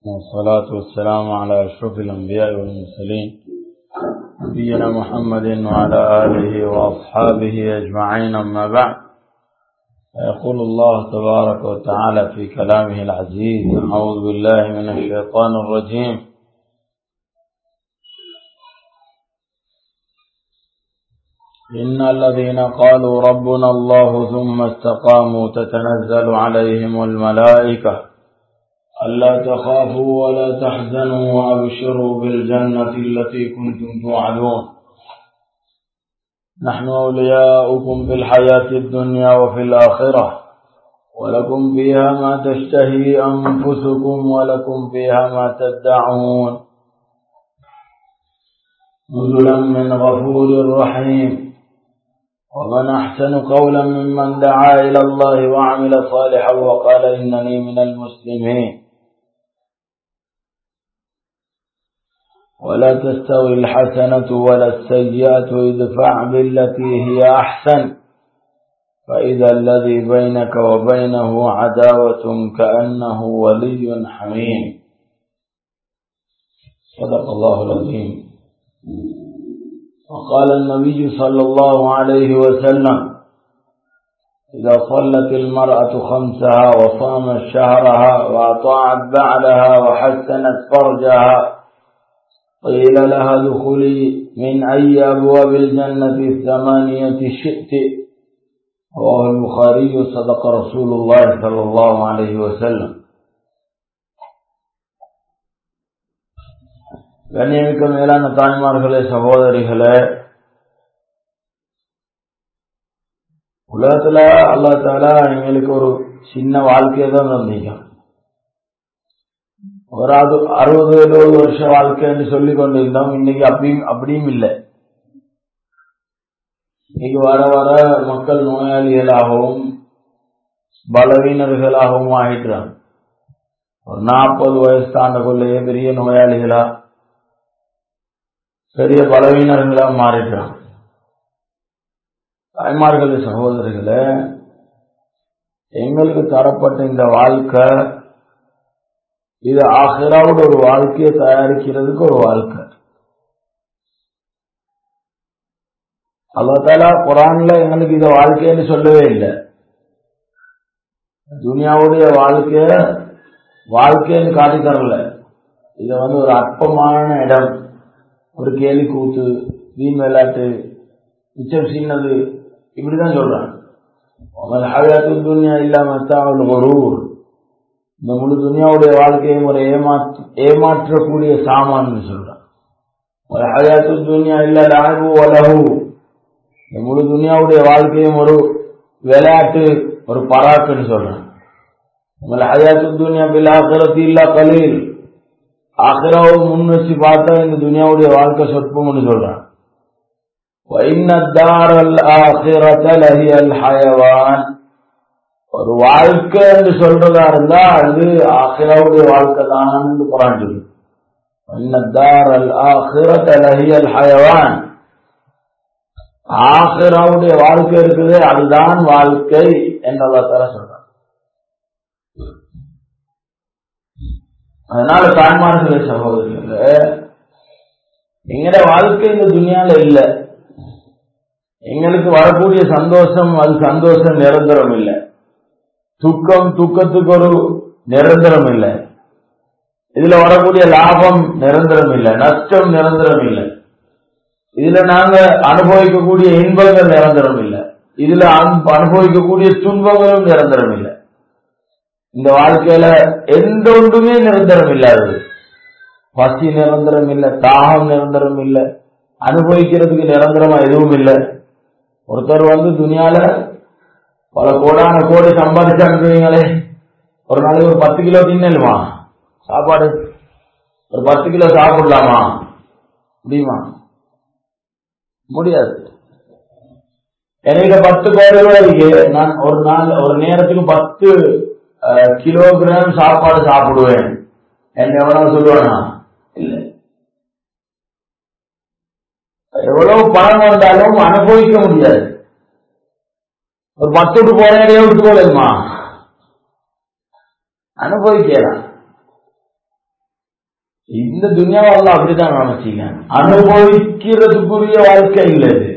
والصلاة والسلام على أشرف الأنبياء والمرسلين نبينا محمد وعلى آله وأصحابه أجمعين أما بعد يقول الله تبارك وتعالى في كلامه العزيز أعوذ بالله من الشيطان الرجيم إن الذين قالوا ربنا الله ثم استقاموا تتنزل عليهم الملائكة ألا تخافوا ولا تحزنوا وأبشروا بالجنة التي كنتم توعدون نحن أولياؤكم في الحياة الدنيا وفي الآخرة ولكم فيها ما تشتهي أنفسكم ولكم فيها ما تدعون نزلا من غفور رحيم ومن أحسن قولا ممن دعا إلى الله وعمل صالحا وقال إنني من المسلمين ولا تستوي الحسنة ولا السيئة ادفع بالتي هي أحسن فإذا الذي بينك وبينه عداوة كأنه ولي حميم صدق الله العظيم وقال النبي صلى الله عليه وسلم إذا صلت المرأة خمسها وصامت شهرها وأطاعت بعلها وحسنت فرجها قيل لها دخلي من أي أبواب الجنة الثمانية شئت رواه البخاري صدق رسول الله صلى الله عليه وسلم கண்ணியமிக்க மேலான தாய்மார்களே சகோதரிகளே உலகத்துல அல்லா தாலா எங்களுக்கு ஒரு சின்ன வாழ்க்கையை தான் தந்தீங்க ஒரு அது அறுபது எழுபது வருஷ வாழ்க்கைன்னு சொல்லி கொண்டிருந்தோம் இன்னைக்கு அப்படியும் அப்படியும் இல்லை இன்னைக்கு வர வர மக்கள் நோயாளிகளாகவும் பலவீனர்களாகவும் ஆகிட்டுறாங்க ஒரு நாற்பது வயசு தாண்டக்குள்ளேயே பெரிய நோயாளிகளா பெரிய பலவீனர்களா மாறிட்டான் தாய்மார்களே சகோதரிகளே எங்களுக்கு தரப்பட்ட இந்த வாழ்க்கை இது ஆஹிராவோட ஒரு வாழ்க்கையை தயாரிக்கிறதுக்கு ஒரு வாழ்க்கை அல்லா குரான்ல எங்களுக்கு இந்த வாழ்க்கைன்னு சொல்லவே இல்லை துனியாவுடைய வாழ்க்கைய வாழ்க்கைன்னு காட்டி தரல இத வந்து ஒரு அற்பமான இடம் ஒரு கேலி கூத்து வீண் விளையாட்டு மிச்சம் சின்னது இப்படிதான் சொல்றாங்க துன்யா இல்லாம ஒரு ஊர் இந்த முழு துனியாவுடைய வாழ்க்கையும் ஒரு ஏமாற்று ஏமாற்றக்கூடிய சாமான்னு சொல்றான் ஒரு ஹயாத்து துன்யா இல்ல லாகு உலகு இந்த முழு துனியாவுடைய வாழ்க்கையும் ஒரு விளையாட்டு ஒரு பராக்குன்னு சொல்றான் உங்களை ஹயாத்து துன்யா பில் ஆக்கிரத்தி இல்லா கலீல் ஆக்கிராவை முன் வச்சு பார்த்தா இந்த துனியாவுடைய வாழ்க்கை சொற்பம்னு சொல்றான் ஒரு வாழ்க்கை என்று சொல்றதா இருந்தா அது ஆஹிராவுடைய வாழ்க்கை தான் குரான் சொல்லு ஆஹிராவுடைய வாழ்க்கை இருக்குது அதுதான் வாழ்க்கை என்றதா தர சொல்றான் அதனால தாய்மார்களே சகோதரிகளே எங்கட வாழ்க்கை இந்த துணியால இல்ல எங்களுக்கு வரக்கூடிய சந்தோஷம் அது சந்தோஷம் நிரந்தரம் இல்லை துக்கம் துக்கத்துக்கு ஒரு நிரந்தரம் இல்லை இதுல வரக்கூடிய லாபம் நிரந்தரம் இல்லை நஷ்டம் நிரந்தரம் இல்லை இதுல நாங்க அனுபவிக்கக்கூடிய இன்பங்கள் நிரந்தரம் இல்லை இதுல அனுபவிக்கக்கூடிய துன்பங்களும் நிரந்தரம் இல்லை இந்த வாழ்க்கையில எந்த ஒன்றுமே நிரந்தரம் இல்லாதது பசி நிரந்தரம் இல்லை தாகம் நிரந்தரம் இல்லை அனுபவிக்கிறதுக்கு நிரந்தரமா எதுவும் இல்லை ஒருத்தர் வந்து துணியால பல கோடான கோடி சம்பாதிச்சாங்களே ஒரு நாளைக்கு ஒரு பத்து கிலோ தின்னலுமா சாப்பாடு ஒரு பத்து கிலோ சாப்பிடலாமா முடியுமா முடியாது எனக்கு பத்து கோடி ரூபாய்க்கு நான் ஒரு நாள் ஒரு நேரத்துக்கு பத்து கிலோகிராம் சாப்பாடு சாப்பிடுவேன் என்ன எவ்வளவு சொல்லுவேனா இல்ல எவ்வளவு பணம் வந்தாலும் அனுபவிக்க முடியாது ஒரு பத்து விட்டு போற இடையே விட்டு போலமா அனுபவிக்கலாம் இந்த துனியாவில் அப்படிதான் நினைச்சீங்க அனுபவிக்கிறதுக்குரிய வாழ்க்கை இல்லை இது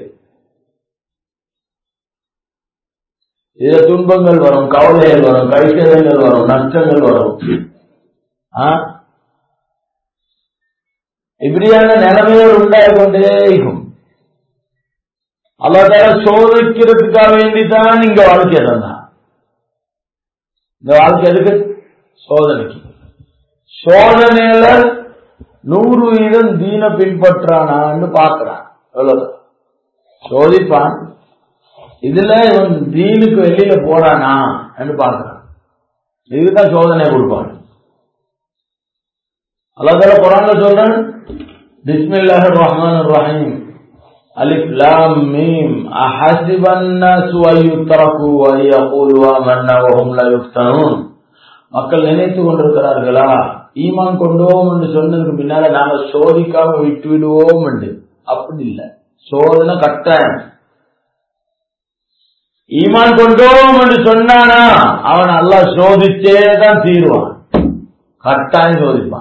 இதுல துன்பங்கள் வரும் கவலைகள் வரும் கைசேதங்கள் வரும் நஷ்டங்கள் வரும் இப்படியான நிலைமைகள் உண்டாகி கொண்டே இருக்கும் அல்லாத சோதிக்கிறதுக்காக வேண்டிதான் இங்க வாழ்க்கை தந்தான் இந்த வாழ்க்கை எதுக்கு சோதனைக்கு சோதனையில நூறு வீதம் தீன பின்பற்றானான்னு பாக்குறான் எவ்வளவுதான் சோதிப்பான் இதுல இவன் தீனுக்கு வெளியில போறானா என்று பாக்குறான் இதுக்குதான் சோதனை கொடுப்பான் அல்லாதால குரான்ல சொல்றேன் பிஸ்மில்லாஹ் ரஹ்மான் ரஹீம் அலிஃப் லாம் மீம் அஹஸிபன் நாஸ் வ யுத்ரகு வ யகூலு ஆமன்னா வ ஹும் லா யுஃப்தனூன் மக்கள் நினைத்து கொண்டிருக்கிறார்களா ஈமான் கொண்டோம் என்று சொன்னதுக்கு பின்னால நாம சோதிக்காம விட்டு விடுவோம் என்று அப்படி இல்லை சோதனை கட்டாயம் ஈமான் கொண்டோம் என்று சொன்னானா அவன் அல்லா சோதிச்சே தான் தீருவான் கட்டாயம் சோதிப்பான்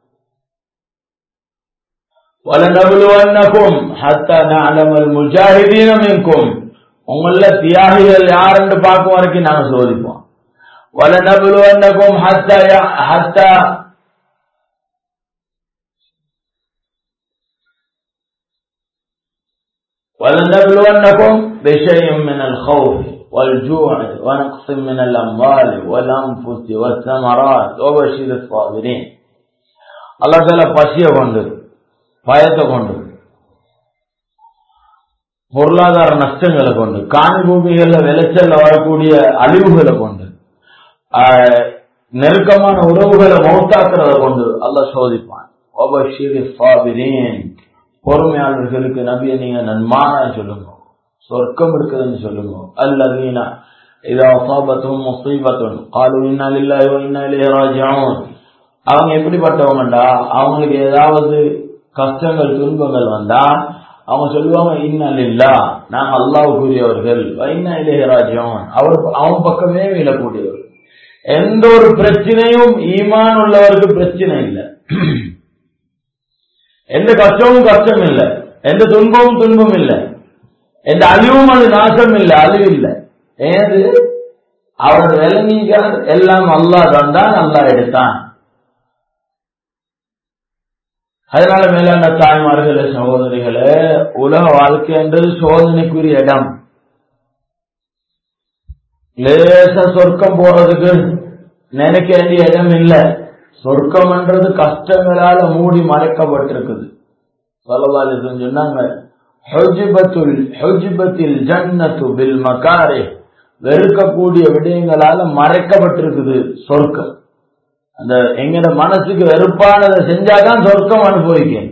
வலநபுலுவன்னக்கும் ஹத்தா நஅலமல் முஜாஹிதீன மின்கும் உங்கள தியாகிகள் யார் என்று பார்க்கும் வரைக்கும் நாங்க சோதிப்போம் வலநபுலுவன்னக்கும் ஹத்தா ஹத்தா ولنبلونكم بشيء من الخوف والجوع ونقص من الأموال والأنفس والثمرات وبشر الصابرين الله تعالى பசிய கொண்டு பயத்தை கொண்டு பொருளாதார நஷ்டங்களை கொண்டு காணி பூமிகள்ல விளைச்சல்ல வரக்கூடிய அழிவுகளை கொண்டு நெருக்கமான உறவுகளை மௌத்தாக்குறத கொண்டு அல்ல சோதிப்பான் பொறுமையாளர்களுக்கு நபிய நீங்க நன்மான சொல்லுங்க சொர்க்கம் இருக்குதுன்னு சொல்லுங்க அல்லதீனா இதா அசாபத்தும் முசீபத்தும் காலு இன்னா லில்லாஹி வ இன்னா இலைஹி ராஜிஊன் அவங்க எப்படிப்பட்டவங்கடா அவங்களுக்கு ஏதாவது கஷ்டங்கள் துன்பங்கள் வந்தா அவங்க சொல்லுவாங்க இன்ன லில்லா நாங்க அல்லாவுக்குரியவர்கள் வைன்னா இலைஹி ராஜிஊன் அவர் அவன் பக்கமே விழக்கூடியவர்கள் எந்த ஒரு பிரச்சனையும் ஈமான் உள்ளவருக்கு பிரச்சனை இல்லை எந்த கஷ்டமும் கஷ்டம் இல்லை எந்த துன்பமும் துன்பம் இல்லை எந்த அழிவும் அது நாசம் இல்லை அழிவு இல்லை ஏது அவர் விளங்கிக்கார் எல்லாம் அல்லா தந்தான் அல்லா எடுத்தான் அதனால மேலான தாய்மார்களே சகோதரிகளே உலக வாழ்க்கைன்றது சோதனைக்குரிய இடம் லேச சொர்க்கம் போறதுக்கு நினைக்க வேண்டிய இடம் இல்லை சொர்க்கம்ன்றது கஷ்டங்களால மூடி மறைக்கப்பட்டிருக்குது சொல்லவாலி சொன்னாங்க ஜன்னத்து பில் மகாரே வெறுக்கக்கூடிய விடயங்களால மறைக்கப்பட்டிருக்குது சொர்க்கம் அந்த எங்கட மனசுக்கு வெறுப்பானதை செஞ்சாதான் சொர்க்கம் அனுபவிக்கணும்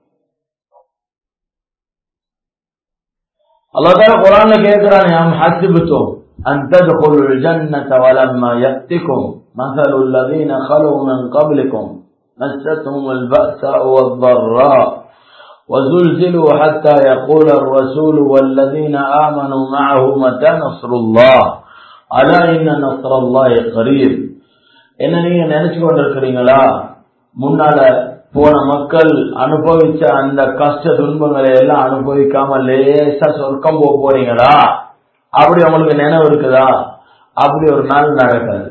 அல்லாதான் குரான்ல கேட்கிறான் ஹசிபுத்தோம் أن تدخلوا الجنة ولما يأتكم مثل الذين خلوا من قبلكم مستهم البأساء والضراء وزلزلوا حتى يقول الرسول والذين آمنوا معه متى نصر الله ألا إن نصر الله قريب என்ன நீங்க நினைச்சு கொண்டிருக்கிறீங்களா முன்னால போன மக்கள் அனுபவிச்ச அந்த கஷ்ட துன்பங்களை எல்லாம் அனுபவிக்காம லேசா சொர்க்கம் போக போறீங்களா அப்படி உங்களுக்கு நினைவு இருக்குதா அப்படி ஒரு நாள் நடக்காது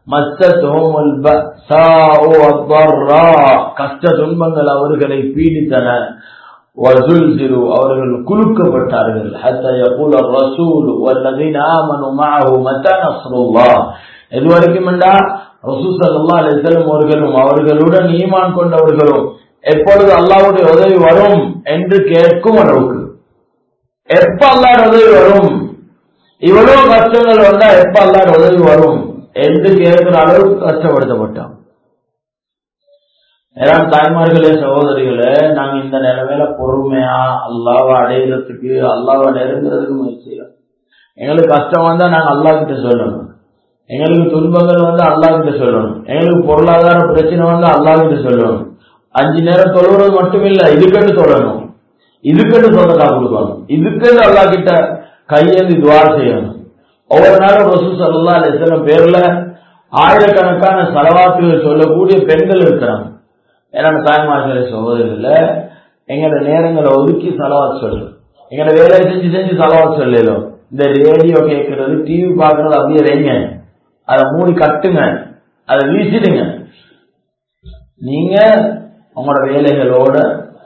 கஷ்ட துன்பங்கள் அவர்களை பீடித்தன அவர்கள் குலுக்கப்பட்டார்கள் இது வரைக்கும் அவர்களும் அவர்களுடன் ஈமான் கொண்டவர்களும் எப்பொழுது அல்லாவுடைய உதவி வரும் என்று கேட்கும் அளவுக்கு எப்ப அல்லாட உதவி வரும் இவ்வளவு கஷ்டங்கள் வந்தா எப்ப அல்லாட உதவி வரும் என்று கேட்கிற அளவுக்கு கஷ்டப்படுத்தப்பட்டான் ஏதாவது தாய்மார்களே சகோதரிகளே நாங்க இந்த நிலைமையில பொறுமையா அல்லாவை அடையிறதுக்கு அல்லாவை நெருங்குறதுக்கு முயற்சி செய்யறோம் எங்களுக்கு கஷ்டம் வந்தா நாங்க அல்லா கிட்ட சொல்லணும் எங்களுக்கு துன்பங்கள் வந்து அல்லா கிட்ட சொல்லணும் எங்களுக்கு பொருளாதார பிரச்சனை வந்து அல்லா கிட்ட சொல்லணும் அஞ்சு நேரம் தொழுவது மட்டும் இல்ல இதுக்கென்று சொல்லணும் இதுக்கென்று சொந்தக்கா கொடுக்கணும் இதுக்கென்று அல்லா கிட்ட கையேந்தி துவார் செய்யணும் ஒவ்வொரு நாளும் ரசூ சல்லா அலிஸ்லம் பேர்ல ஆயிரக்கணக்கான செலவாத்துகள் சொல்லக்கூடிய பெண்கள் இருக்கிறாங்க ஏன்னா தாய்மார்களே சகோதரில் எங்களோட நேரங்களை ஒதுக்கி செலவாத்து சொல்லு எங்களோட வேலையை செஞ்சு செஞ்சு செலவாத்து சொல்லலும் இந்த ரேடியோ கேட்கறது டிவி பார்க்கறது அப்படியே வைங்க அதை மூடி கட்டுங்க அதை வீசிடுங்க நீங்க உங்களோட வேலைகளோட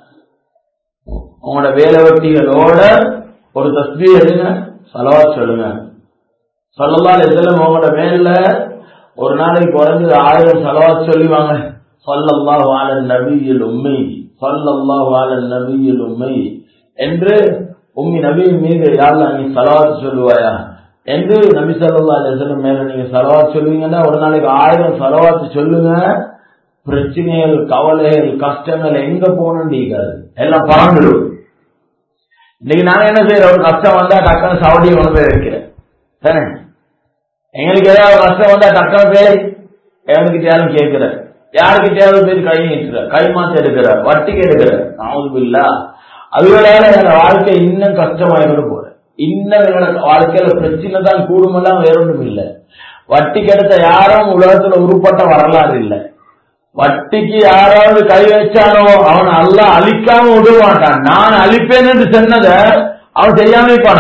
உங்களோட வேலை வெட்டிகளோட ஒரு தஸ்பி எடுங்க செலவாத் சொல்லுங்க சொல்லலாம் எதிலும் உங்களோட மேல ஒரு நாளைக்கு குறைஞ்சது ஆயிரம் செலவாத் சொல்லுவாங்க சொல்லல்லா வாழ நபியில் உண்மை சொல்லல்லா வாழ நபியில் உண்மை என்று உம்மி நபியின் மீது யாரெல்லாம் நீ செலவாத் சொல்லுவாயா என்று நபி சொல்லா அலிஸ்லம் மேல நீங்க செலவாத் சொல்லுவீங்கன்னா ஒரு நாளைக்கு ஆயிரம் செலவாத்து சொல்லுங்க பிரச்சனைகள் கவலைகள் கஷ்டங்கள் எங்க போகணும்னு எல்லாம் பறந்துடும் இன்னைக்கு நாங்க என்ன செய்யறோம் ஒரு கஷ்டம் வந்தா டக்குனு சவுடியை கொண்டு போய் வைக்கிறேன் தானே எங்களுக்கு ஏதாவது கஷ்டம் வந்தா டக்குனு போய் எவனுக்கிட்டயாலும் கேட்கிற யாருக்கிட்டயாவது போய் கை நீட்டுற கை மாத்த எடுக்கிற வட்டிக்கு எடுக்கிற நாவது இல்லா அதுகளால என்னோட வாழ்க்கை இன்னும் கஷ்டமாயிருந்து போறேன் இன்னும் என்னோட வாழ்க்கையில பிரச்சனை தான் கூடுமெல்லாம் வேற ஒன்றும் இல்லை வட்டிக்கு எடுத்த யாரும் உலகத்துல உருப்பட்ட வரலாறு இல்லை வட்டிக்கு யாராவது கை வச்சானோ அவன் அல்ல அழிக்காம விட மாட்டான் நான் அழிப்பேன் என்று சொன்னத அவன் செய்யாம இருப்பானா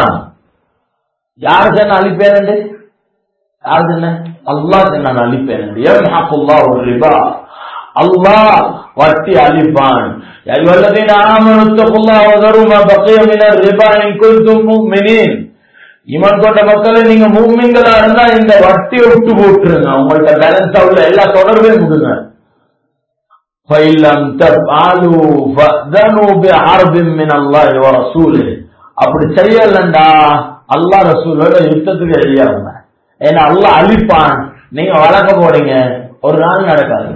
யார் சொன்ன அழிப்பேன் என்று யார் சொன்ன அல்லா சொன்னான் அழிப்பேன் என்று எம்ஹாக்குல்லா ஒரு ரிபா அல்லாஹ் வட்டி அழிப்பான் الذين آمنوا اتقوا الله وذروا ما بقي من الربا إن كنتم مؤمنين ஈமான் கொண்ட மக்களை நீங்க மூமின்களா இருந்தா இந்த வட்டியை விட்டு போட்டுருங்க உங்கள்ட்ட பேலன்ஸ் உள்ள எல்லா தொடர்பையும் விடுங்க فَإِلَّمْ تَفْعَلُوا فَأْذَنُوا بِحَرْبٍ مِّنَ اللَّهِ وَرَسُولِهِ அப்படி செய்யலண்டா அல்லாஹ் ரசூலோட யுத்தத்துக்கு ரெடியாகுங்க ஏன்னா அல்லாஹ் அழிப்பான் நீங்க வழக்க போறீங்க ஒரு நாள் நடக்காது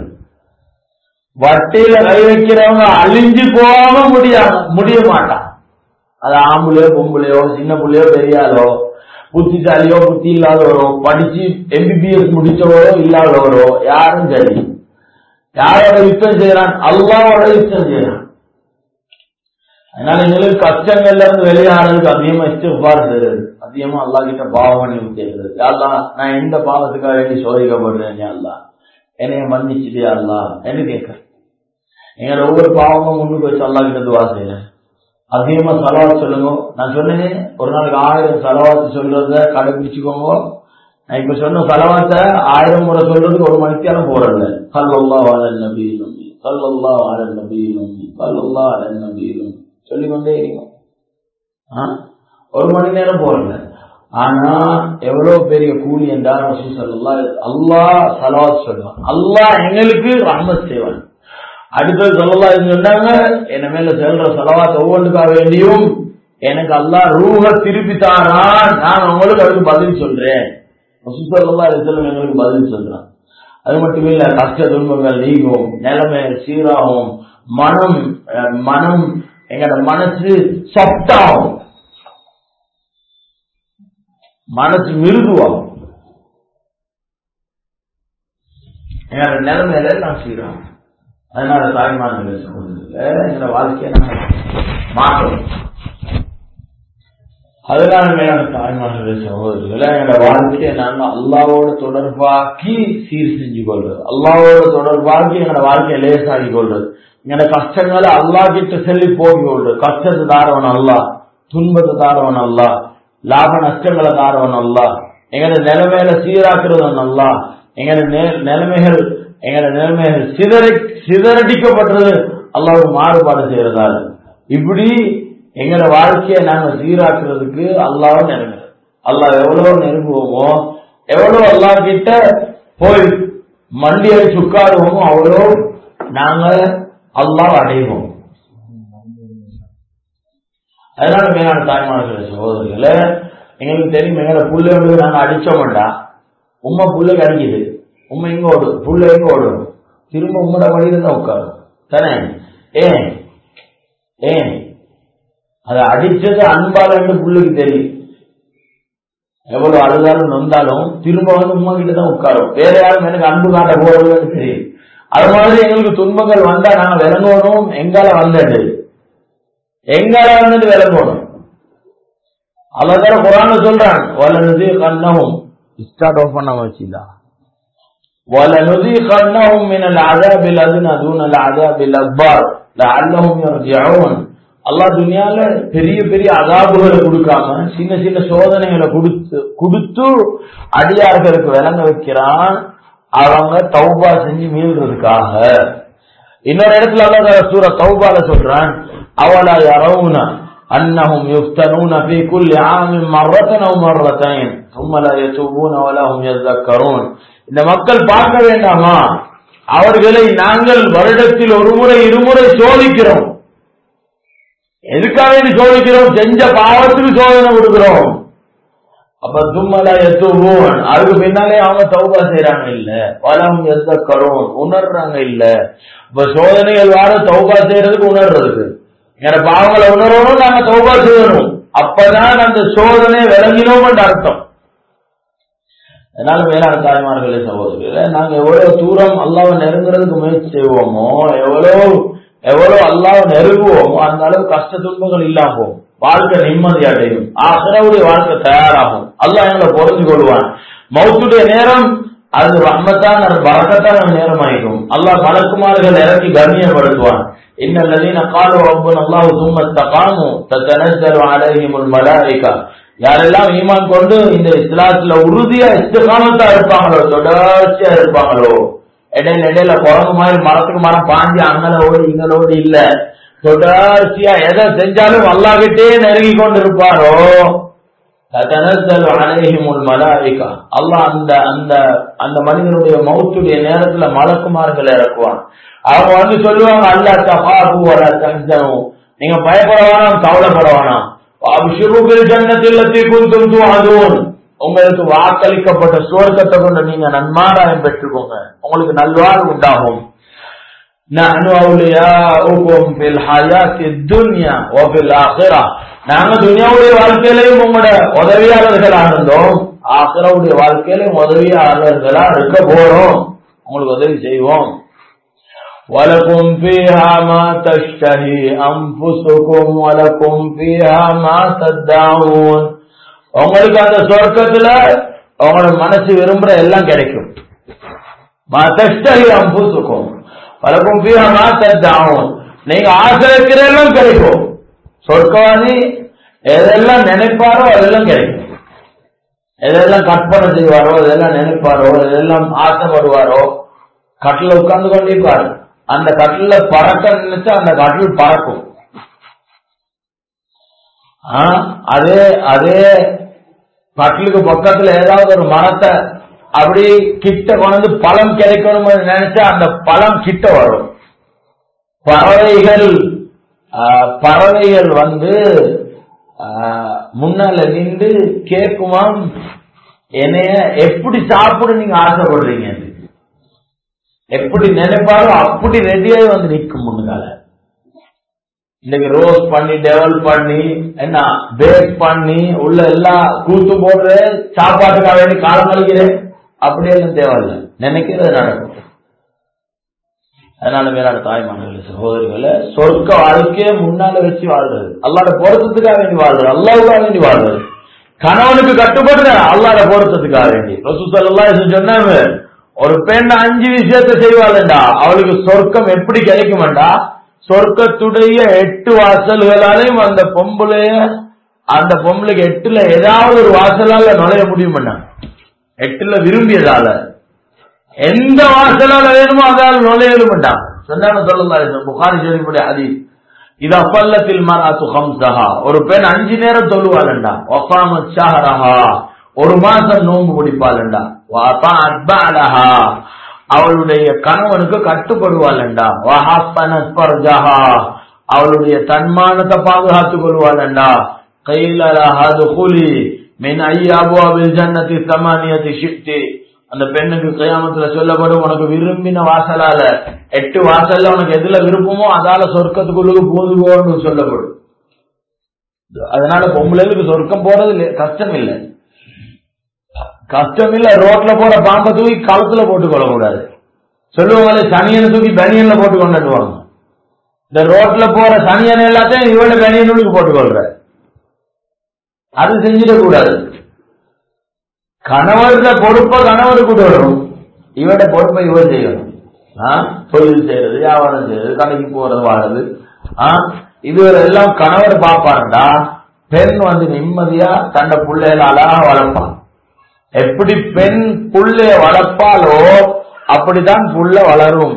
வட்டியில கை வைக்கிறவங்க அழிஞ்சு போகாம முடியாம முடிய மாட்டான் அது ஆம்புலையோ பொம்புலையோ சின்ன புள்ளையோ பெரியாளோ புத்திசாலியோ புத்தி இல்லாதவரோ படிச்சு எம்பிபிஎஸ் முடிச்சவரோ இல்லாதவரோ யாரும் சரி யாரோட யுத்தம் செய்யறான் அல்லாவோட யுத்தம் செய்யறான் அதனால எங்களுக்கு கஷ்டங்கள்ல இருந்து வெளியானதுக்கு அதிகமா இஷ்டப்பாடு செய்யறது அதிகமா அல்லா கிட்ட பாவம் செய்யறது யாரெல்லாம் நான் எந்த பாவத்துக்காக வேண்டி சோதிக்கப்படுறேன் அல்லா என்னைய மன்னிச்சுதே அல்லா என்று கேட்கிறேன் எங்களோட ஒவ்வொரு பாவமும் முன்னுக்கு வச்சு அல்லா கிட்ட துவா செய்யறேன் அதிகமா செலவாத்து சொல்லுங்க நான் சொன்னேன் ஒரு நாளைக்கு ஆயிரம் செலவாத்து சொல்றத கடைபிடிச்சுக்கோங்க நான் இப்ப சொன்ன செலவாத்த ஆயிரம் முறை சொல்றதுக்கு ஒரு மணிக்காலும் போறல கல்லல்லா வாழ நபி நம்பி கல்லல்லா வாழ நபி நம்பி கல்லல்லா வாழ நபி நம்பி சொல்லிக்கொண்டே இருக்கோம் ஒரு மணி நேரம் போறல ஆனா எவ்வளவு பெரிய கூலி என்றால் ரசூ சல்லா அல்லாஹ் சலவாத் சொல்லுவான் அல்லாஹ் எங்களுக்கு ரஹ்மத் செய்வான் அடுத்தது சொல்லலா சொன்னாங்க என்ன மேல செல்ற செலவாத் ஒவ்வொன்றுக்காக வேண்டியும் எனக்கு அல்லாஹ் ரூஹ திருப்பி தாரான் நான் உங்களுக்கு அதுக்கு பதில் சொல்றேன் ரசூசல்லா செல்லும் எங்களுக்கு பதில் சொல்றான் அது மட்டும் இல்ல கஷ்ட துன்பங்கள் நீங்கும் நிலைமை சீராகும் மனம் மனம் எங்களோட மனசு சப்டாகும் மனசு மிருதுவாகும் எங்களோட நிலைமையில நான் சீராகும் அதனால தாய்மார்கள் சொல்றதுல எங்களோட வாழ்க்கையை நம்ம மாற்றணும் அதனால மேலான தாய்மார்கள் சகோதரர்களை எங்களோட வாழ்க்கையை நாங்க அல்லாவோட தொடர்பாக்கி சீர் செஞ்சு கொள்றது அல்லாவோட தொடர்பாக்கி எங்களோட வாழ்க்கையை லேசாகி கொள்றது எங்களோட கஷ்டங்களை அல்லா கிட்ட சொல்லி போகி கொள்றது கஷ்டத்தை தாரவன் அல்லா துன்பத்தை தாரவன் அல்லா லாப நஷ்டங்களை தாரவன் அல்லா எங்களோட நிலைமையில சீராக்குறவன் அல்லா எங்களோட நிலைமைகள் எங்களோட நிலைமைகள் சிதறி சிதறடிக்கப்பட்டது அல்லாவுக்கு மாறுபாடு செய்யறதால இப்படி எங்களோட வாழ்க்கையை நாங்க சீராக்குறதுக்கு அல்லாவும் நெருங்குறது அல்லாஹ் எவ்வளவு நெருங்குவோமோ எவ்வளவு அல்லா கிட்ட போய் மண்டி அடிச்சு உட்காருவோமோ அவ்வளோ நாங்க அல்லாஹ் அடைவோம் அதனால மேலான தாய்மார்கள சகோதரர்கள எங்களுக்கு தெரியும் எங்களோட புள்ளையோடு நாங்க அடிச்சோம்டா உண்மை புள்ளைக்கு அடிக்குது உண்மை இங்க ஓடும் புள்ள எங்க ஓடும் திரும்ப உங்களோட வழியில தான் உட்காரும் தானே ஏன் ஏன் அதை அடிச்சது அன்பால புள்ளைக்கு தெரியும் எவ்வளவு அழுதாலும் நொந்தாலும் திரும்ப வந்து உமா கிட்ட தான் உட்காரும் வேற யாரும் எனக்கு அன்பு காட்ட போறதுன்னு தெரியும் அது மாதிரி எங்களுக்கு துன்பங்கள் வந்தா நாங்க விளங்கணும் எங்கால வந்தது எங்கால வந்தது விளங்கணும் அதான் குரான் சொல்றான் வல்லது கண்ணவும் ஸ்டார்ட் ஆஃப் பண்ண வச்சுதா وَلَنُذِيقَنَّهُم مِّنَ الْعَذَابِ الْأَدْنَى دُونَ الْعَذَابِ الْأَكْبَرِ لَعَلَّهُمْ يَرْجِعُونَ அல்லாஹ் துனியால பெரிய பெரிய அதாபுகளை கொடுக்காம சின்ன சின்ன சோதனைகளை கொடுத்து கொடுத்து அடியார்களுக்கு விளங்க வைக்கிறான் அவங்க தௌபா செஞ்சு மீள்றதுக்காக இன்னொரு இடத்துல அல்லாஹ் சூர தௌபால சொல்றான் அவலா யரவுன அன்னஹும் யுஃப்தனூன ஃபீ குல்லி ஆமின் மர்ரத்தன் அவ் மர்ரத்தைன் ثم لا يتوبون ولا هم يذكرون இந்த மக்கள் பார்க்க வேண்டாமா அவர்களை நாங்கள் வருடத்தில் ஒரு முறை இருமுறை சோதிக்கிறோம் எதுக்காக வேண்டி சோதிக்கிறோம் செஞ்ச பாவத்துக்கு சோதனை கொடுக்கிறோம் அப்ப தும்மலா எத்துவோன் அதுக்கு பின்னாலே அவங்க தௌபா செய்யறாங்க இல்ல வலம் எந்த கரும் உணர்றாங்க இல்ல இப்ப சோதனைகள் வார தௌபா செய்யறதுக்கு உணர்றதுக்கு எங்க பாவங்களை உணரணும் நாங்க தௌபா செய்யணும் அப்பதான் அந்த சோதனை விளங்கினோம் அர்த்தம் அதனால மேலான தாய்மார்களே சகோதரர்களே நாங்க எவ்வளவு தூரம் அல்லாவை நெருங்குறதுக்கு முயற்சி செய்வோமோ எவ்வளவு எவ்வளவு அல்லாவை நெருங்குவோமோ அந்த அளவு கஷ்ட துன்பங்கள் இல்லாம போகும் வாழ்க்கை நிம்மதி அடையும் ஆசிரவுடைய வாழ்க்கை தயாராகும் அல்லாஹ் எங்களை பொருந்தி கொள்வான் மௌத்துடைய நேரம் அது ரஹ்மத்தான் அது பறக்கத்தான நேரம் ஆயிடும் அல்லாஹ் மலக்குமார்கள் இறக்கி கண்ணியப்படுத்துவான் إن الذين قالوا ربنا الله ثم استقاموا تتنزل عليهم الملائكة யாரெல்லாம் ஈமான் கொண்டு இந்த இஸ்லாத்துல உறுதியா இஸ்திகாமத்தா இருப்பாங்களோ தொடர்ச்சியா இருப்பாங்களோ இடையில இடையில குரங்கு மாதிரி மரத்துக்கு மரம் பாஞ்சு அங்கலோடு இங்கலோடு இல்ல தொடர்ச்சியா எதை செஞ்சாலும் அல்லாஹ்கிட்டே நெருங்கி கொண்டு இருப்பாரோ தனசல் அலைஹிமுல் மலாயிகா அல்லாஹ் அந்த அந்த அந்த மனிதனுடைய மௌத்துடைய நேரத்துல மலக்குமார்கள் இறக்குவான் அவங்க வந்து சொல்லுவாங்க அல்லா தபாபு வர தஞ்சனும் நீங்க பயப்பட வேணாம் கவலைப்பட வேணாம் அபிஷுருபில் ஜன்னத்தில் குந்தும் அதுவும் உங்களுக்கு வாக்களிக்கப்பட்ட சுவர்க்கத்தை கொண்டு நீங்க நன்மாராயம் பெற்றுக்கோங்க உங்களுக்கு நல்வாழ்வு உண்டாகும் نحن أولياؤكم في الحياة الدنيا وفي الآخرة நாங்க துனியாவுடைய வாழ்க்கையிலையும் உங்களோட உதவியாளர்களா இருந்தோம் ஆசிரவுடைய வாழ்க்கையிலையும் உதவியாளர்களா இருக்க போறோம் உங்களுக்கு உதவி செய்வோம் ولكم فيها ما تشتهي أنفسكم ولكم فيها ما تدعون உங்களுக்கு அந்த சொர்க்கத்துல உங்களோட மனசு விரும்புற எல்லாம் கிடைக்கும் மா தஷ்டஹி அம்புசுக்கும் வலக்கும் ஃபீஹா மா ததஊன் நீங்க ஆசை வைக்கிற எல்லாம் கிடைக்கும் சொர்க்கவாதி எதெல்லாம் நினைப்பாரோ அதெல்லாம் கிடைக்கும் எதெல்லாம் கற்பனை செய்வாரோ எதெல்லாம் நினைப்பாரோ எதெல்லாம் ஆசைப்படுவாரோ கட்டில உட்கார்ந்து கொண்டிருப்பாரு அந்த கட்டில பறக்க நினைச்சா அந்த கட்டில் பறக்கும் அதே அதே கட்டிலுக்கு பக்கத்துல ஏதாவது ஒரு மரத்தை அப்படி கிட்ட கொண்டு பழம் கிடைக்கணும் நினைச்சா அந்த பழம் கிட்ட வரும் பறவைகள் பறவைகள் வந்து முன்னால நின்று கேக்குமாம் என்னைய எப்படி சாப்பிட நீங்க ஆசைப்படுறீங்க எப்படி நினைப்பாரோ அப்படி ரெடியாகி வந்து நிற்கும் முன்னுக்கால இன்னைக்கு ரோஸ் பண்ணி டெவலப் பண்ணி என்ன பேக் பண்ணி உள்ள எல்லாம் கூத்து போடுற சாப்பாட்டுக்காக வேண்டி காலம் கழிக்கிறேன் அப்படியெல்லாம் தேவையில்லை நினைக்கிறது நடக்கும் அதனால மேலான தாய்மார்கள் சகோதரிகளை சொர்க்க வாழ்க்கையை முன்னால வச்சு வாழ்றது அல்லாட பொருத்தத்துக்காக வேண்டி வாழ்றது அல்லாவுக்காக வேண்டி வாழ்றது கணவனுக்கு கட்டுப்படுற அல்லாட பொருத்தத்துக்காக வேண்டி ரசூசல்லாம் சொன்னாங்க ஒரு பெண் அஞ்சு விஷயத்த செய்வாள்டா அவளுக்கு சொர்க்கம் எப்படி கிடைக்குமாண்டா சொர்க்கத்துடைய எட்டு வாசல்களாலையும் அந்த பொம்பளைய அந்த பொம்பளைக்கு எட்டுல ஏதாவது ஒரு வாசலால நுழைய முடியுமாண்டா எட்டுல விரும்பியதால எந்த வாசலால வேணுமோ அதால நுழையலுமாண்டா சொன்னாங்க சொல்லலாம் புகாரி ஷரீஃபுடைய அதி இது அப்பல்லத்தில் மராத்து ஹம்சஹா ஒரு பெண் அஞ்சு நேரம் சொல்லுவாள்டா ஒஃபாமத் ஷஹரஹா ஒரு மாசம் நோன்பு முடிப்பாள்டா அவளுடைய கணவனுக்கு கட்டுப்படுவாள்டா அவளுடைய தன்மானத்தை பாதுகாத்துக் கொள்வாள்டா கையிலி மின் ஐயாபுவில் ஜன்னதி சமானியத்தை ஷிப்டி அந்த பெண்ணுக்கு கயாமத்துல சொல்லப்படும் உனக்கு விரும்பின வாசலால எட்டு வாசல்ல உனக்கு எதுல விருப்பமோ அதால சொர்க்கத்துக்குள்ளுக்கு பூந்துவோன்னு சொல்லப்படும் அதனால பொம்பளைகளுக்கு சொர்க்கம் போறது கஷ்டம் இல்லை கஷ்டம் இல்ல ரோட்ல போற பாம்பை தூக்கி களத்துல போட்டு கொள்ள கூடாது சொல்லுவாங்களே சனியனை தூக்கி பனியன்ல போட்டு கொண்டுடுவாங்க இந்த ரோட்ல போற சனியன் எல்லாத்தையும் இவள பனியனுக்கு போட்டு கொள்ற அது செஞ்சிடக்கூடாது கணவர்ல பொறுப்ப கணவருக்கு வரும் இவட பொறுப்பை இவர் செய்யணும் ஆ? தொழில் செய்யறது வியாபாரம் செய்யறது கடைக்கு போறது வாழறது ஆ? இதுவரை எல்லாம் கணவர் பாப்பாருண்டா பெண் வந்து நிம்மதியா தன்னை பிள்ளைகளை அழகா வளர்ப்பான் எப்படி பெண் புள்ளைய வளர்ப்பாலோ அப்படித்தான் புள்ள வளரும்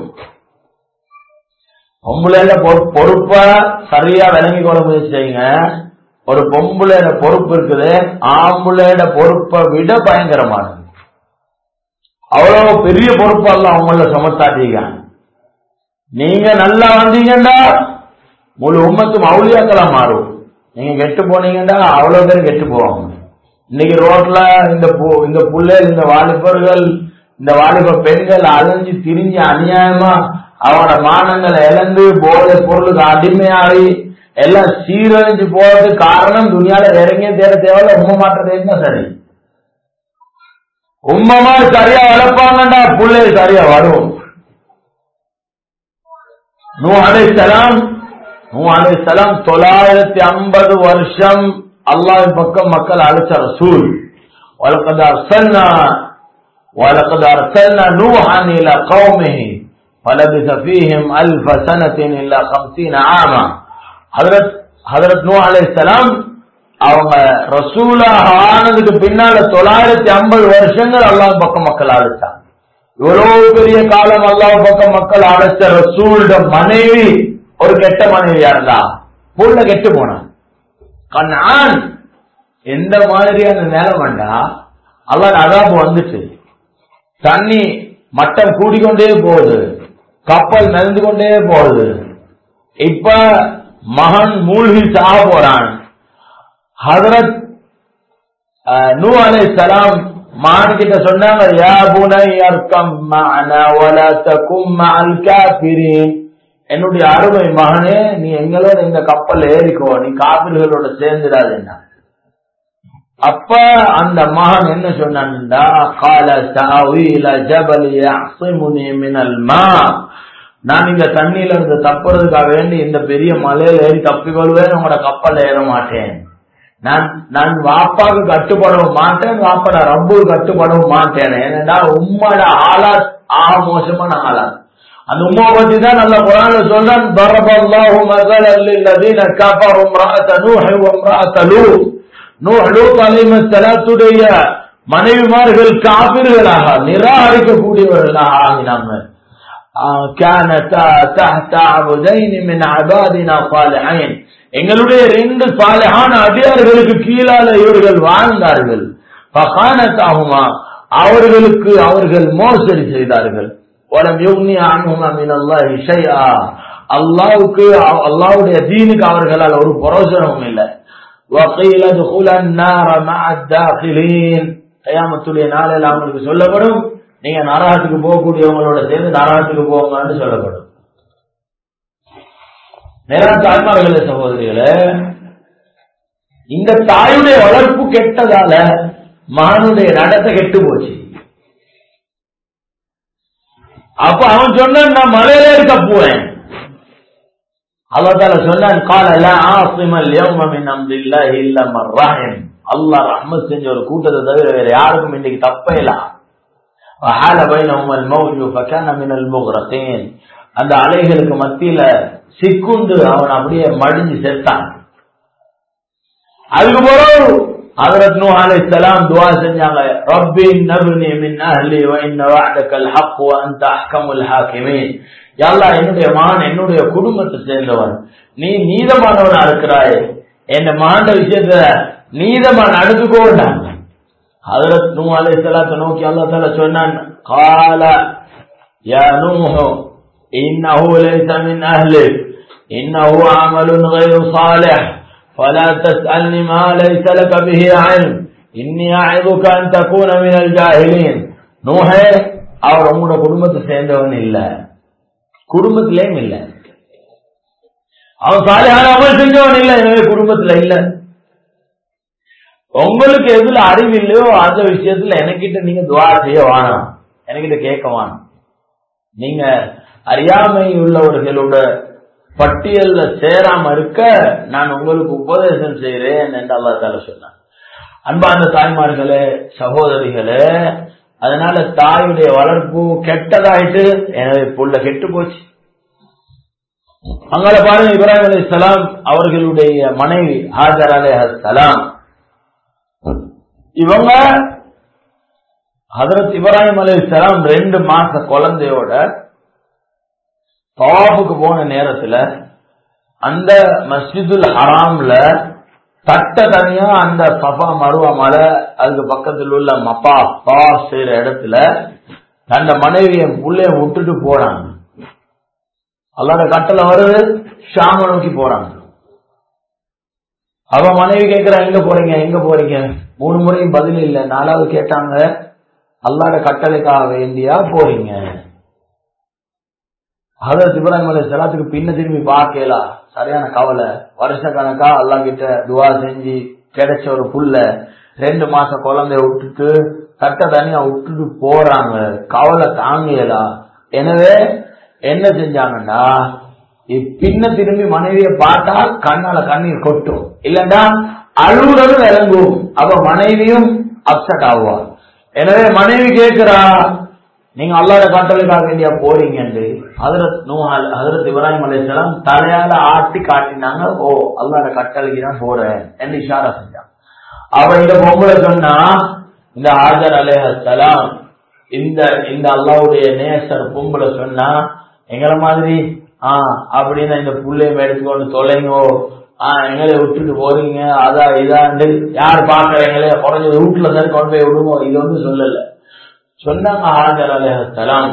பொம்பளையில பொறுப்ப சரியா விளங்கி கொள்ள முயற்சி செய்யுங்க ஒரு பொம்பளையோட பொறுப்பு இருக்குது ஆம்பளையோட பொறுப்பை விட பயங்கரமானது அவ்வளவு பெரிய பொறுப்பு அல்ல அவங்கள சுமத்தாட்டீங்க நீங்க நல்லா வந்தீங்கன்னா முழு உம்மத்தும் அவுளியாக்களா மாறும் நீங்க கெட்டு போனீங்கன்னா அவ்வளவு பேர் கெட்டு போவாங்க இன்னைக்கு ரோட்ல இந்த பு- இந்த புள்ளைகள் இந்த வாலிபர்கள் இந்த வாலிப பெண்கள் அலைஞ்சு திரிஞ்சு அநியாயமா அவனோட மானங்களை இழந்து போதை பொருளுக்கு அடிமையாகி எல்லாம் சீரழிஞ்சு போறது காரணம் துணியால இறங்கிய தேட தேவையில்ல உண்மை மாற்றது என்ன சரி உண்மமா சரியா வளர்ப்பாங்கடா புள்ளைகள் சரியா வரும் நூ அலைசலாம் நூ அலைசலாம் தொள்ளாயிரத்தி ஐம்பது வருஷம் அல்லாஹ் பக்கம் மக்கள் அழைச்ச ரசூல் وَلَقَدْ أَرْسَلْنَا وَلَقَدْ أَرْسَلْنَا نُوحًا إِلَى قَوْمِهِ فَلَبِثَ فِيهِمْ أَلْفَ سَنَةٍ إِلَّا خَمْسِينَ عَامًا ஹதரத் ஹதரத் நூ அலைஹிஸ்ஸலாம் அவங்க ரசூலாக ஆனதுக்கு பின்னால தொள்ளாயிரத்தி ஐம்பது வருஷங்கள் அல்லாஹ் பக்கம் மக்கள் அழைச்சாங்க இவ்வளவு பெரிய காலம் அல்லாஹ் பக்கம் மக்கள் அழைச்ச ரசூலோட மனைவி ஒரு கெட்ட மனைவியா இருந்தா புள்ள கெட்டு போனான் கண்ணான் எந்த மாதிரியான நிலைமைண்டா அல்லாஹ் அதாபு வந்துச்சு தண்ணி மட்டம் கூடிக்கொண்டே போகுது கப்பல் நெருந்து கொண்டே போகுது இப்ப மகன் மூழ்கி சாக போறான் ஹதரத் நூ அலைஹிஸ்ஸலாம் மகன் கிட்ட சொன்னாங்க யா புனை அர்க்கம் மஅனா வலா தகும் மஅல் காஃபிரீன் என்னுடைய அருமை மகனே நீ எங்களோட இந்த கப்பல் ஏறிக்கோ நீ காபிர்களோட சேர்ந்துடாதுன்னா அப்ப அந்த மகன் என்ன சொன்னான்டா கால சாவீல ஜபல் யாசிமுனி மினல் மா நான் இந்த தண்ணியில இருந்து தப்புறதுக்காக வேண்டி இந்த பெரிய மலையில ஏறி தப்பிக்கொள்வேன் உங்களோட கப்பல்ல ஏற மாட்டேன் நான் நான் வாப்பாக்கு கட்டுப்படவும் மாட்டேன் வாப்பட ரப்புக்கு கட்டுப்படவும் மாட்டேன் ஏன்னா உம்மோட ஆளாத் ஆ மோசமான ஆளாத் அந்த உம்மா பத்தி தான் நல்ல குரான்ல சொல்றான் பரபல்லாஹு மஸலல் லில்லதீன கஃபரு இம்ரஅத நூஹ் வ இம்ரஅத லூத் நூஹ் லூத் அலைஹிஸ்ஸலாத்துடைய மனைவிமார்கள் காபிர்களாக நிராகரிக்கக்கூடியவர்களாக ஆகினாங்க كانتا تحت عبدين من عبادنا صالحين எங்களுடைய ரெண்டு சாலையான அடியார்களுக்கு கீழால இவர்கள் வாழ்ந்தார்கள் ஃபகானத்தாகுமா அவர்களுக்கு அவர்கள் மோசடி செய்தார்கள் வலம் யுக்னி அன்ஹுமா மின் அல்லாஹி ஷைஆ அல்லாஹ்வுக்கு அல்லாஹ்வுடைய தீனுக்கு அவர்களால் ஒரு பிரயோஜனமும் இல்லை وقيل ادخل النار مع الداخلين கயாமத்துடைய நாளில் அவங்களுக்கு சொல்லப்படும் நீங்க நரகத்துக்கு போகக்கூடியவங்களோட சேர்ந்து நரகத்துக்கு போங்கன்னு சொல்லப்படும் நேரம் தாய்மார்களே சகோதரிகளே இந்த தாயுடைய வளர்ப்பு கெட்டதால மகனுடைய நடத்தை கெட்டு போச்சு அப்ப அவன் சொன்னான் நான் மலையில இருக்க போறேன் அல்லாஹ் சொன்னான் கால லா ஆசிமல் யௌம மின் அம்ரில்லாஹி இல்லா மர் ரஹிம் அல்லாஹ் ரஹ்மத் செஞ்ச ஒரு கூட்டத்தை தவிர வேற யாருக்கும் இன்னைக்கு தப்பே இல்ல وحال بينهما الموج فكان من المغرقين அந்த அலைகளுக்கு மத்தியில சிக்குண்டு அவன் அப்படியே மடிஞ்சு செத்தான் அதுக்கு பிறகு ஹஜரத் நூஹ் அலைஹிஸ்ஸலாம் துஆ செஞ்சாங்க ரப்பி நப்னி மின் அஹ்லி வ இன்ன வஅதக்கல் ஹக் வ அன்த அஹ்கமுல் ஹாக்கிமீன் யா அல்லாஹ் என்னுடைய மகன் என்னுடைய குடும்பத்தை சேர்ந்தவன் நீ நீதமானவனா இருக்கிறாய் என் மகன் விஷயத்துல நீதமா நடந்துக்கோண்டாங்க ஹஜரத் நூ அலைஹிஸ்ஸலாத்தை நோக்கி அல்லாஹ் தஆலா சொன்னான் قال يا نوح إنه ليس من أهلك إنه عمل غير صالح فلا تسألني ما ليس لك به علم إني أعظك أن تكون من الجاهلين நூஹே அவர் உங்களோட குடும்பத்தை சேர்ந்தவன் இல்ல குடும்பத்திலேயும் இல்ல அவன் சாலையான அமல் செஞ்சவன் இல்ல எனவே குடும்பத்துல இல்ல உங்களுக்கு எதுல அறிவு இல்லையோ அந்த விஷயத்துல எனக்கிட்ட நீங்க துவா செய்ய வேணாம் எனக்கிட்ட கேட்க வேணாம் நீங்க அறியாமை உள்ளவர்களோட பட்டியல்ல சேராம இருக்க நான் உங்களுக்கு உபதேசம் செய்கிறேன் என்று அல்லா தால சொன்னான் அன்பான தாய்மார்களே சகோதரிகளே அதனால தாயுடைய வளர்ப்பு கெட்டதாயிட்டு எனவே புள்ள கெட்டு போச்சு அங்கால பாருங்க இப்ராஹிம் அலி சலாம் அவர்களுடைய மனைவி ஹாஜர் அலே சலாம் இவங்க ஹதரத் இப்ராஹிம் அலி சலாம் ரெண்டு மாச குழந்தையோட தவாஃபுக்கு போன நேரத்துல அந்த மஸ்ஜிதுல் ஹராம்ல தட்ட தனியா அந்த சஃபா மருவா மலை அதுக்கு பக்கத்தில் உள்ள மப்பா பா செய்யற இடத்துல தந்த மனைவிய புள்ளைய விட்டுட்டு போறாங்க அல்லாத கட்டளை வருது ஷாம நோக்கி போறாங்க அவ மனைவி கேட்கிறா எங்க போறீங்க எங்க போறீங்க மூணு முறையும் பதில் இல்ல நாலாவது கேட்டாங்க அல்லாட கட்டளைக்காக வேண்டியா போறீங்க ஹதரத் இப்ராஹிம் அலி சலாத்துக்கு பின்ன திரும்பி பார்க்கலாம் சரியான கவலை வருஷ கணக்கா அல்லா கிட்ட துவா செஞ்சு கிடைச்ச ஒரு புள்ள ரெண்டு மாசம் குழந்தைய விட்டுட்டு தட்ட தனியா விட்டுட்டு போறாங்க கவலை தாங்கலா எனவே என்ன செஞ்சாங்கன்னா பின்ன திரும்பி மனைவிய பார்த்தா கண்ணால கண்ணீர் கொட்டும் இல்லண்டா அழுகுறது விளங்கும் அப்ப மனைவியும் அப்செட் ஆகுவா எனவே மனைவி கேட்கிறா நீங்க அல்லாட காட்டலுக்காக வேண்டியா போறீங்கன்னு ஹதரத் நூஹால் ஹதரத் இப்ராஹிம் அலிஸ்லாம் தலையால ஆட்டி காட்டினாங்க ஓ அல்லாட கட்டளைக்கு தான் போறேன் என்று இஷாரா செஞ்சான் அவ இந்த பொம்பளை சொன்னா இந்த ஹாஜர் அலேஹலாம் இந்த இந்த அல்லாவுடைய நேசர் பொம்பளை சொன்னா எங்களை மாதிரி ஆஹ் அப்படின்னு இந்த புள்ளையும் எடுத்துக்கொண்டு தொலைங்கோ ஆஹ் எங்களை விட்டுட்டு போறீங்க அதா இதாண்டு யார் பாக்குறீங்களே குறைஞ்சது வீட்டுல தான் கொண்டு போய் விடுவோம் இது வந்து சொல்லல சொன்னாங்க ஹாஜர் அலேஹலாம்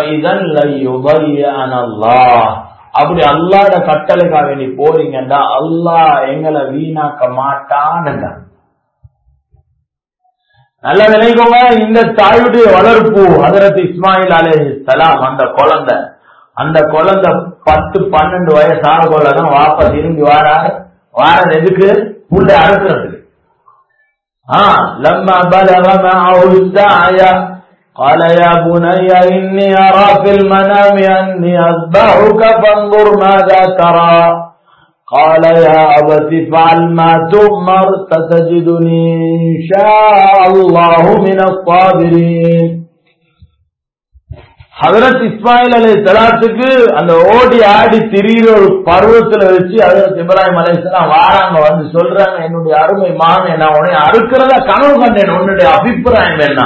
அப்படி அல்லாட கட்டளைக்காக வேண்டி போறீங்கன்னா அல்லாஹ் எங்களை வீணாக்க மாட்டான்னு நல்ல நினைக்கோங்க இந்த தாயுடைய வளர்ப்பு ஹதரத் இஸ்மாயில் அலே சலாம் அந்த குழந்தை அந்த குழந்தை பத்து பன்னெண்டு வயசு ஆகலாம் வாப்பா திரும்பி வாராரு வாரது எதுக்கு புள்ளை அறுக்கிறதுக்கு ஆஹ் லம்மா பலக معه السعي قال يا بني إني أرى في المنام أني أذبحك فانظر ماذا ترى قال يا أبت افعل ما تؤمر ستجدني إن شاء الله من الصابرين ஹதரத் இஸ்மாயில் அலை சலாத்துக்கு அந்த ஓடி ஆடி திரியிற ஒரு பருவத்துல வச்சு ஹதரத் இப்ராஹிம் அலை வாராங்க வந்து சொல்றாங்க என்னுடைய அருமை மகன் நான் உன்னை அறுக்கிறதா கனவு கண்டேன் உன்னுடைய அபிப்பிராயம் என்ன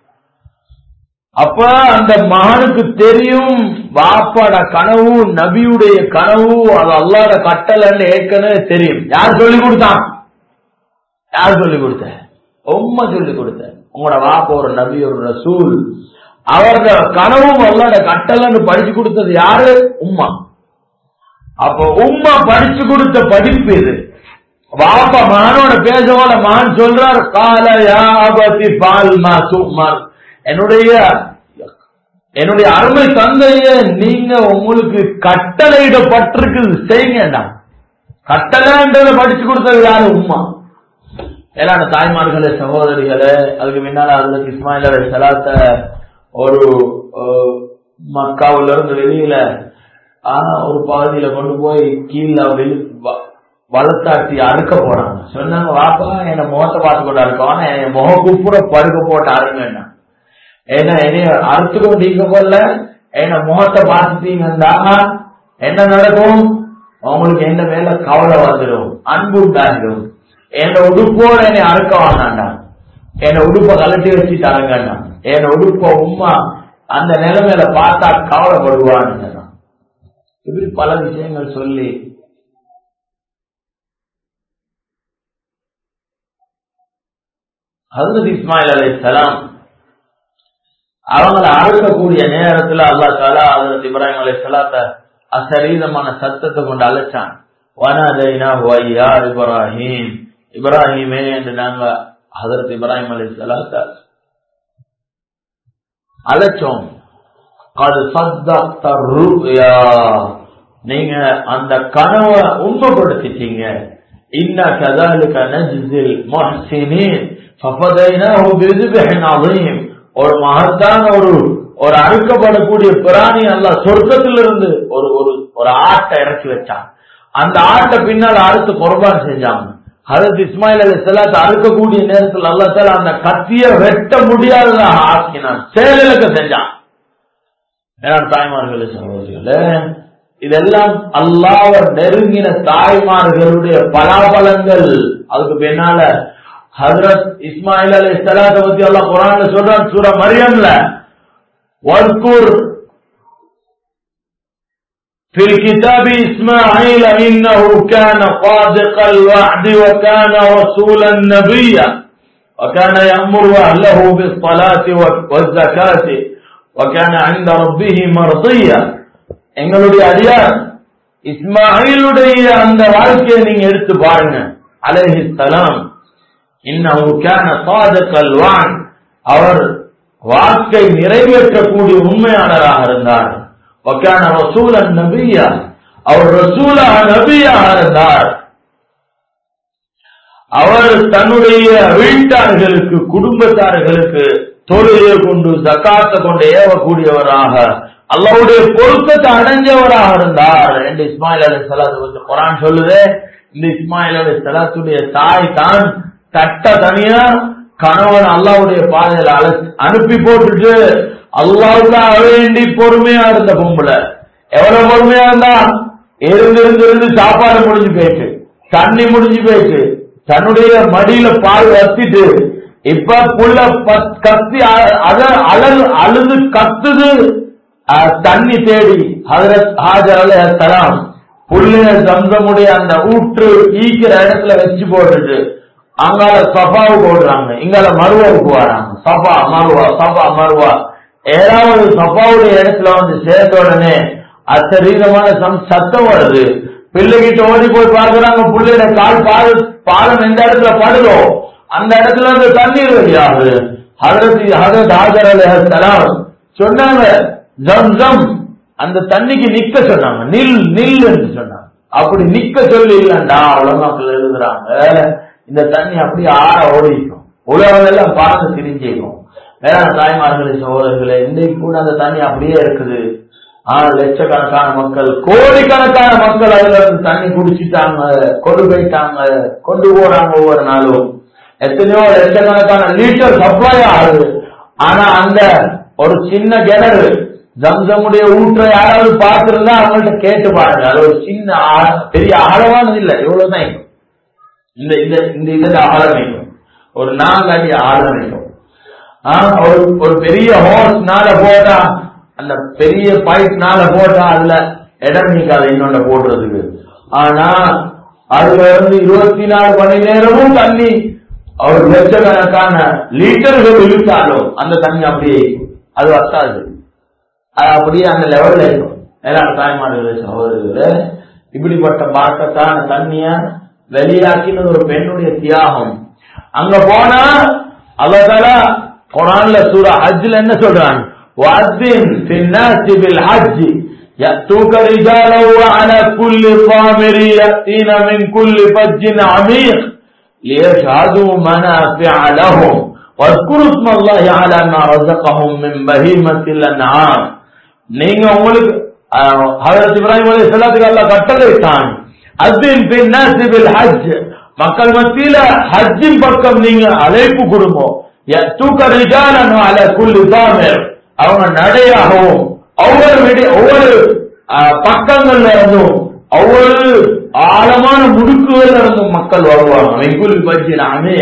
அப்ப அந்த மகனுக்கு தெரியும் வாப்பாட கனவு நபியுடைய கனவு அது அல்லாட கட்டளைன்னு ஏற்கனவே தெரியும் யார் சொல்லி கொடுத்தான் யார் சொல்லி கொடுத்த உண்மை சொல்லி கொடுத்த உங்களோட வாப்பா ஒரு நபி ஒரு ரசூல் அவரோட கனவும் அல்லாட கட்டளைன்னு படிச்சு கொடுத்தது யாரு உம்மா அப்ப உம்மா படிச்சு கொடுத்த படிப்பு இது வாப்பா மகனோட பேசவோட மகன் சொல்றார் கால யாபதி பால் மா சுமார் என்னுடைய என்னுடைய அருமை தந்தைய நீங்க உங்களுக்கு கட்டளையிடப்பட்டிருக்கு செய்யுங்கடா கட்டளைன்றத படிச்சு கொடுத்தது யாரு உம்மா ஏன்னா தாய்மார்களே சகோதரிகளே அதுக்கு முன்னால அதுல இஸ்மாயில் அலை சலாத்த ஒரு மக்காவுல இருந்து வெளியில ஒரு பகுதியில கொண்டு போய் கீழே வெளி வளர்த்தாட்டி அறுக்க போறாங்க சொன்னாங்க வாப்பா என்ன முகத்தை பார்த்து கொண்டு அறுக்கவான என் முக குப்புற படுக்க போட்டு அருங்க என்ன என்னைய அறுத்து கொண்டீங்க போல என்ன முகத்தை பார்த்துட்டீங்கன்னா என்ன நடக்கும் உங்களுக்கு என்ன மேல கவலை வந்துடும் அன்பு உண்டாகிடும் என்ன உடுப்போட என்னை அறுக்க வாங்கண்டா என்ன உடுப்ப கலட்டி வச்சுட்டாங்கண்ணா என் உடுப்ப உமா அந்த நிலைமையில பார்த்தா கவலைப்படுவான்னு இப்படி பல விஷயங்கள் சொல்லி ஹசரத் இஸ்மாயில் அலை சலாம் அவங்கள அறுக்கக்கூடிய நேரத்துல அல்லா தாலா ஹசரத் இப்ராஹிம் அலை சலாத்த அசரீதமான சத்தத்தை கொண்டு அழைச்சான் வனதைனா வையா இப்ராஹிம் இப்ராஹிமே என்று நாங்க ஹசரத் இப்ராஹிம் அலை சலாத்த அழைச்சோம் அது சத்த நீங்க அந்த கனவை உண்மைப்படுத்திட்டீங்க இன்ன கதாலுக்க நஜ்ஸில் முஹ்சினீன் ففديناه بذبح عظيم ஒரு மகத்தான ஒரு ஒரு அறுக்கப்படக்கூடிய பிராணி அல்ல சொர்க்கத்திலிருந்து ஒரு ஒரு ஒரு ஆட்டை இறக்கி வச்சான் அந்த ஆட்டை பின்னால் அறுத்து குர்பான் செஞ்சாங்க ஹரத் இஸ்மாயில் அலி சலாத் அறுக்கக்கூடிய நேரத்தில் அல்லா தால அந்த கத்திய வெட்ட முடியாததாக ஆக்கினான் செயலுக்கு செஞ்சான் ஏன்னா தாய்மார்களே சகோதரிகளே இதெல்லாம் அல்லாஹ் நெருங்கின தாய்மார்களுடைய பலாபலங்கள் அதுக்கு பின்னால ஹசரத் இஸ்மாயில் அலி சலாத்தை பத்தி எல்லாம் குரான்ல சொல்றான் சூர மரியம்ல வர்கூர் في الكتاب إسماعيل إنه كان صادق الوعد وكان رسولا نبيا وكان يأمر أهله بالصلاة والزكاة وكان عند ربه مرضيا எங்களுடைய அடியார் இஸ்மாயிலுடைய அந்த வாழ்க்கையை நீங்க எடுத்து பாருங்க அலைஹி சலாம் இன்னஹு கான சாதிகல் வான் அவர் வாக்கை நிறைவேற்றக்கூடிய உண்மையாளராக இருந்தார் வக்கான ரசூலன் நபியா அவர் ரசூலா நபியாக இருந்தார் அவர் தன்னுடைய வீட்டார்களுக்கு குடும்பத்தார்களுக்கு தொழுகை கொண்டு ஜக்காத்தை கொண்டு ஏவக்கூடியவராக அல்லாவுடைய பொருத்தத்தை அடைஞ்சவராக இருந்தார் என்று இஸ்மாயில் அலி சலாத்து பற்றி குரான் சொல்லுது இந்த இஸ்மாயில் அலி சலாத்துடைய தாய் தான் தட்ட தனியா கணவன் அல்லாவுடைய பாதையில அல அனுப்பி போட்டுட்டு அல்லாவுக்காக வேண்டி பொறுமையா இருந்த பொம்பளை எவ்வளவு பொறுமையா இருந்தா இருந்து இருந்து இருந்து சாப்பாடு முடிஞ்சு போயிட்டு தண்ணி முடிஞ்சு போயிட்டு தன்னுடைய மடியில பால் வத்திட்டு இப்ப புள்ள கத்தி அத அழகு அழுது கத்துது தண்ணி தேடி ஹதரத் ஹாஜர் அலைஹலாம் புள்ளிய சம்சமுடைய அந்த ஊற்று ஈக்கிற இடத்துல வச்சு போட்டுட்டு அங்கால சஃபாவு போடுறாங்க இங்கால மருவாவுக்கு வராங்க சஃபா மருவா சஃபா மருவா ஏழாவது சஃபாவுடைய இடத்துல வந்து சேர்ந்த உடனே அசரீரமான சத்தம் வருது பிள்ளைகிட்ட ஓடி போய் பார்க்கறாங்க பிள்ளையோட கால் பால் பாலம் எந்த இடத்துல படுதோ அந்த இடத்துல இருந்து தண்ணீர் வெளியாகுது ஹதரத் ஹதரத் ஹாஜர் அலைஹலாம் சொன்னாங்க ஜம் ஜம் அந்த தண்ணிக்கு நிக்க சொன்னாங்க நில் நில் என்று சொன்னாங்க அப்படி நிக்க சொல்லி இல்லண்டா உலகங்கள் எழுதுறாங்க இந்த தண்ணி அப்படியே ஆற ஓடிக்கும் உலகம் எல்லாம் பார்த்து திரிஞ்சிக்கும் வேற தாய்மார்களே சகோதரர்களே இன்றைக்கு கூட அந்த தண்ணி அப்படியே இருக்குது ஆனா லட்சக்கணக்கான மக்கள் கோடிக்கணக்கான மக்கள் அதுல இருந்து தண்ணி குடிச்சிட்டாங்க கொண்டு போயிட்டாங்க கொண்டு போறாங்க ஒவ்வொரு நாளும் எத்தனையோ லட்சக்கணக்கான லிட்டர் சப்ளை ஆகுது ஆனா அந்த ஒரு சின்ன கிணறு ஜம்சமுடைய ஊற்றை யாராவது பார்த்திருந்தா அவங்கள்ட்ட கேட்டு பாருங்க அது ஒரு சின்ன பெரிய ஆழமானது இல்ல இவ்வளவுதான் இருக்கும் இந்த இந்த இந்த இதுல ஆழம் இருக்கும் ஒரு நான்கு அடி ஆழம் இருக்கும் ஒரு ஒரு பெரிய ஹோஸ்னால போட்டா அந்த பெரிய பைப்னால போட்டா அதுல இடம் நீக்காது இன்னொன்னு போடுறதுக்கு ஆனா அதுல இருந்து இருபத்தி நாலு மணி நேரமும் தண்ணி அவர் லட்சக்கணக்கான லிட்டர்கள் இழுத்தாலும் அந்த தண்ணி அப்படியே அது வத்தாது அது அப்படியே அந்த லெவல்ல இருக்கும் ஏன்னா தாய்மார்களே சகோதரர்களே இப்படிப்பட்ட பாட்டத்தான தண்ணிய வெளியாக்கினது ஒரு பெண்ணுடைய தியாகம் அங்க போனா அவதால குரான்ல சூரா ஹஜ்ல என்ன சொல்றான் وأذن في الناس بالحج يأتوك رجالا وعلى كل ضامر يأتين من كل فج عميق ليشهدوا منافع لهم واذكروا اسم الله على ما رزقهم من بهيمة الأنعام நீங்க உங்களுக்கு ஹதரத் இப்ராஹிம் அலி சலாத்துக்கு அல்லா கட்டளைத்தான் அஸ்பின் பின் நாசிபில் ஹஜ் மக்கள் மத்தியில ஹஜ்ஜின் பக்கம் நீங்க அழைப்பு கொடுப்போம் தூக்க ரிஜாலன் அல குல்லி தாமிர் அவங்க நடையாகவும் ஒவ்வொரு விடி ஒவ்வொரு பக்கங்கள்ல இருந்தும் ஒவ்வொரு ஆழமான முடுக்குகள்ல இருந்தும் மக்கள் வருவாங்க வெங்குல் பஜ்ஜினாமே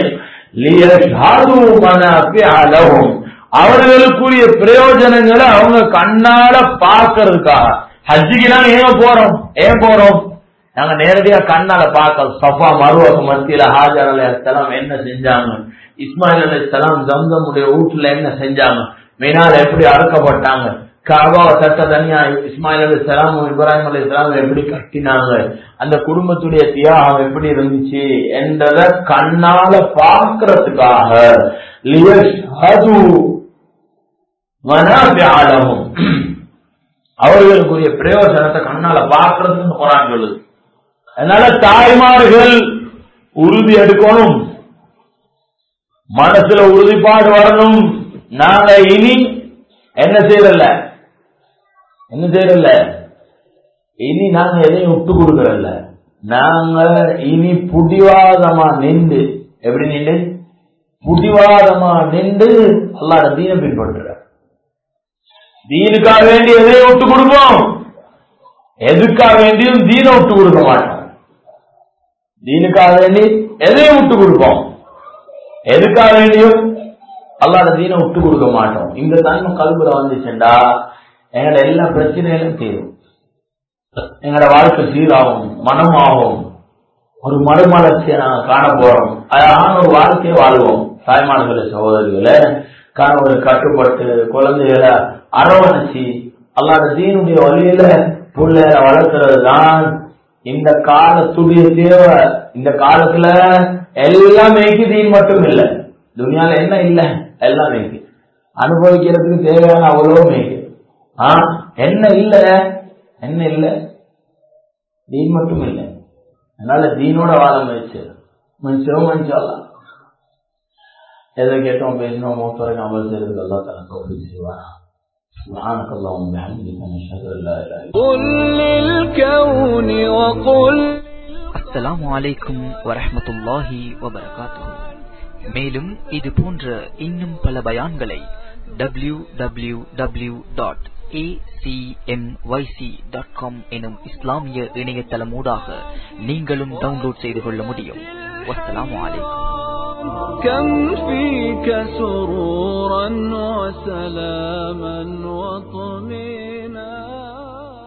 அலவும் அவர்களுக்குரிய பிரயோஜனங்களை அவங்க கண்ணால பார்க்கறதுக்காக ஹஜ்ஜிக்கு நாங்க ஏன் போறோம் ஏன் போறோம் நாங்க நேரடியா கண்ணால பார்க்க சஃபா மருவக மத்தியில ஹாஜர் அலி அஸ்லாம் என்ன செஞ்சாங்க இஸ்மாயில் அலி இஸ்லாம் ஜம்சமுடைய வீட்டுல என்ன செஞ்சாங்க மீனால் எப்படி அறுக்கப்பட்டாங்க காபாவை தட்ட தனியா இஸ்மாயில் அலி இஸ்லாமும் இப்ராஹிம் அலி இஸ்லாமும் எப்படி கட்டினாங்க அந்த குடும்பத்துடைய தியாகம் எப்படி இருந்துச்சு என்றத கண்ணால பார்க்கறதுக்காக மனாபியாலமும் அவர்களுக்குரிய பிரயோஜனத்தை கண்ணால பார்க்கறதுன்னு குரான் சொல்லுது அதனால தாய்மார்கள் உறுதி எடுக்கணும் மனசுல உறுதிப்பாடு வரணும் நாங்க இனி என்ன செய்யறல என்ன செய்யறல இனி நாங்க எதையும் விட்டு கொடுக்கறல்ல நாங்க இனி புடிவாதமா நின்று எப்படி நின்று புடிவாதமா நின்று அல்லாட தீன பின்பற்றுற தீனுக்காக வேண்டி எதையும் விட்டு கொடுப்போம் எதுக்காக வேண்டியும் தீன விட்டு கொடுக்க மாட்டோம் தீனுக்காக வேண்டி எதையும் விட்டு கொடுப்போம் எதுக்காக வேண்டியும் அல்லாட தீனை விட்டு கொடுக்க மாட்டோம் இந்த தன்மை கல்புல வந்துச்சுண்டா எங்களோட எல்லா பிரச்சனைகளும் தீரும் எங்களோட வாழ்க்கை சீராகும் மனமாகும் ஒரு மறுமலர்ச்சியை நாங்க காண போறோம் அழகான ஒரு வாழ்க்கையை வாழ்வோம் தாய்மார்கள சகோதரிகளை கணவரை கட்டுப்பட்டு குழந்தைகளை அரவணைச்சு அல்லாத தீனுடைய வழியில புள்ளைய வளர்க்கிறது தான் இந்த காலத்துடைய தேவை இந்த காலத்துல எல்லாம் மேய்க்கு தீன் மட்டும் இல்ல துணியால என்ன இல்ல எல்லாம் மேய்க்கு அனுபவிக்கிறதுக்கு தேவையான அவ்வளோ மேய்க்கு ஆ என்ன இல்ல என்ன இல்ல தீன் மட்டும் இல்லை அதனால தீனோட வாழ முயற்சி முயற்சியும் முயற்சியெல்லாம் எதை கேட்டோம் பேசினோம் மூத்த வரைக்கும் அமல் செய்யறதுக்கு அல்லா தலை தோல்வி செய்வான் سبحانك اللهم وبحمدك نشهد ان لا اله الا قل للكون وقل அஸ்ஸலாமு அலைக்கும் வரஹ்மத்துல்லாஹி வபரகாத்துஹு மேலும் இது போன்ற இன்னும் பல பயான்களை W W W dot dot com எனும் இஸ்லாமிய இணையதளமூடாக நீங்களும் டவுன்லோட் செய்து கொள்ள முடியும் வஸ்ஸலாமு அலைக்கும் كم فيك سرورا وسلاما وطمئنا